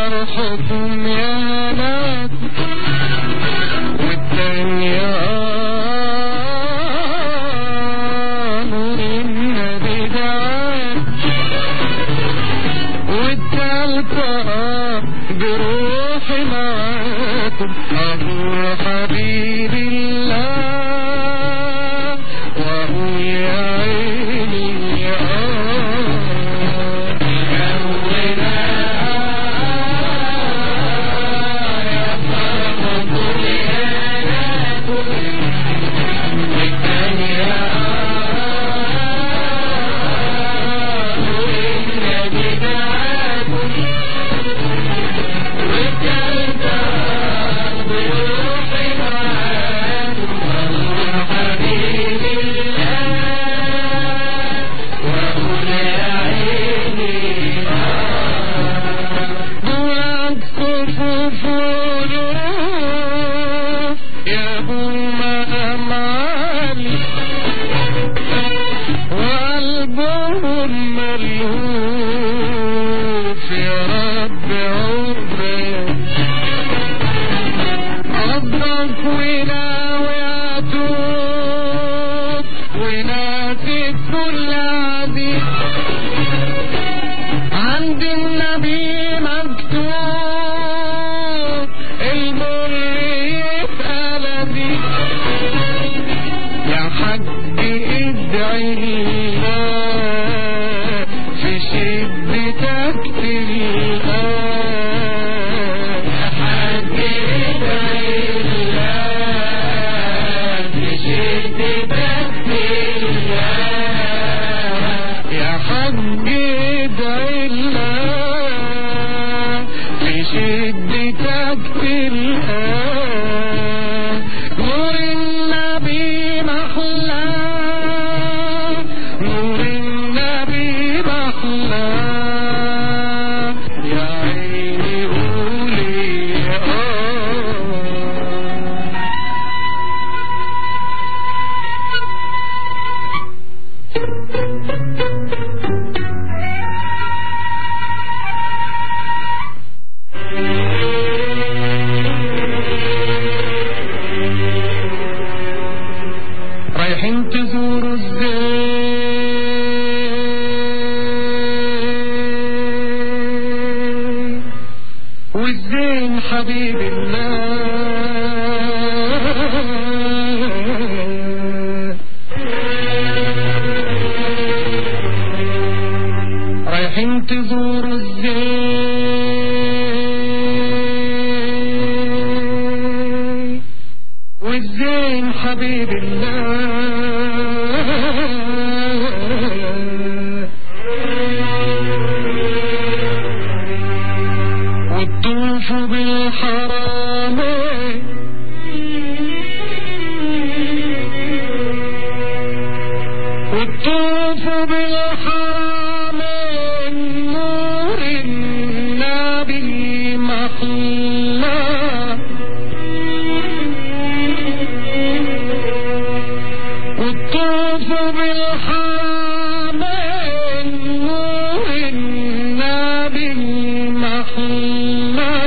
فرحكم يا ناس والتانية نور النبي دعاك والتالتة بروحي معاكم أبو حبيب الله وأقول يا عيني يا دولك صفوف ولوف يا ابو مامالي وقلبهم ملهوف يا رب عمري قدرك وناوي اتوب وناسي كل عزيز عند النبي مكتوب المر يسأل ذي يا حج ادعي الله في شدتك تلقاه يا حج ادعي الله في شدتك تلقاه يا حج ادعي الله في شدتك تلقاه نور النبي محلى نور النبي محلى يا عيني قولي اه رايحين تزوروا الزين والزين حبيب الله رايحين تزوروا الزين والزين حبيب الله وتطوفوا بالحرام وتطوفوا بالحرام نور النبي محلاه والطوف بالحرام نور النبي محلى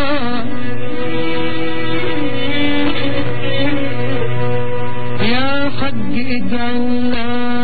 يا حج ادعي الله